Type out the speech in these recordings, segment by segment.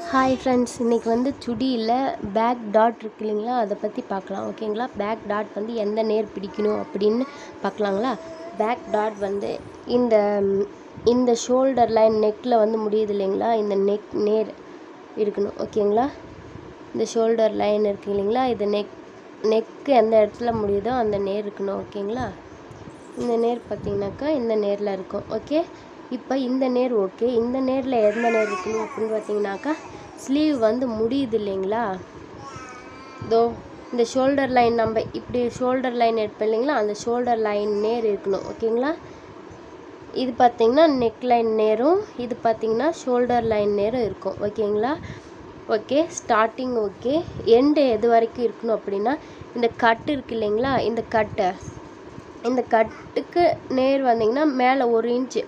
hi friends இன்றைக்கி வந்து சுடியில் back dot இருக்கு இல்லைங்களா அதை பற்றி பார்க்கலாம் ஓகேங்களா பேக் டாட் வந்து எந்த நேர் பிடிக்கணும் அப்படின்னு பார்க்கலாங்களா பேக் டாட் வந்து இந்த ம், இந்த ஷோல்டர் லைன் நெக்கில் வந்து முடியுது இல்லைங்களா இந்த நெக் நேர் இருக்கணும் ஓகேங்களா இந்த ஷோல்டர் லைன் இருக்கு இல்லைங்களா இது நெக் நெக்கு எந்த இடத்துல முடியுதோ அந்த நேர் இருக்கணும் ஓகேங்களா இந்த நேர் பார்த்தீங்கன்னாக்கா இந்த நேரில் இருக்கும் ஓகே இப்போ இந்த நேர் ஓகே இந்த நேரில் எந்த நேர் இருக்கணும் அப்படின்னு பார்த்தீங்கன்னாக்கா ஸ்லீவ் வந்து முடியுது இல்லைங்களா இதோ இந்த ஷோல்டர் லைன் நம்ம இப்படி ஷோல்டர் லைன் எடுப்போம் இல்லைங்களா அந்த ஷோல்டர் லைன் நேர் இருக்கணும் ஓகேங்களா இது பார்த்தீங்கன்னா நெக் லைன் நேரும் இது பார்த்தீங்கன்னா ஷோல்டர் லைன் நேரும் இருக்கும் ஓகேங்களா ஓகே ஸ்டார்டிங் ஓகே எண்டு எது வரைக்கும் இருக்கணும் அப்படின்னா இந்த கட்டு இருக்கு இல்லைங்களா இந்த கட்டை இந்த கட்டுக்கு நேர் வந்தீங்கன்னா மேலே ஒரு இன்ச்சு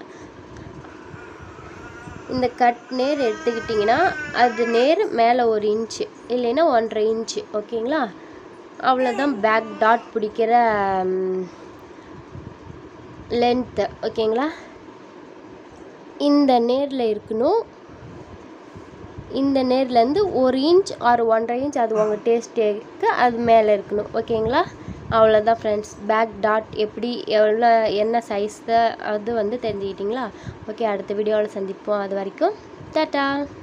இந்த கட் நேர் எடுத்துக்கிட்டிங்கன்னா அது நேர் மேலே ஒரு இன்ச்சு இல்லைன்னா ஒன்றரை இன்ச்சு ஓகேங்களா அவ்வளோதான் பேக் டாட் பிடிக்கிற லென்த்து ஓகேங்களா இந்த நேரில் இருக்கணும் இந்த நேர்லேருந்து ஒரு இன்ச் ஆர் ஒன்றரை இன்ச் அது உங்கள் டேஸ்ட்டுக்கு அது மேலே இருக்கணும் ஓகேங்களா அவ்வளோதான் ஃப்ரெண்ட்ஸ் பேக் டாட் எப்படி எவ்வளோ என்ன சைஸ் அது வந்து தெரிஞ்சுக்கிட்டிங்களா ஓகே அடுத்த வீடியோவில் சந்திப்போம் அது வரைக்கும் டாட்டா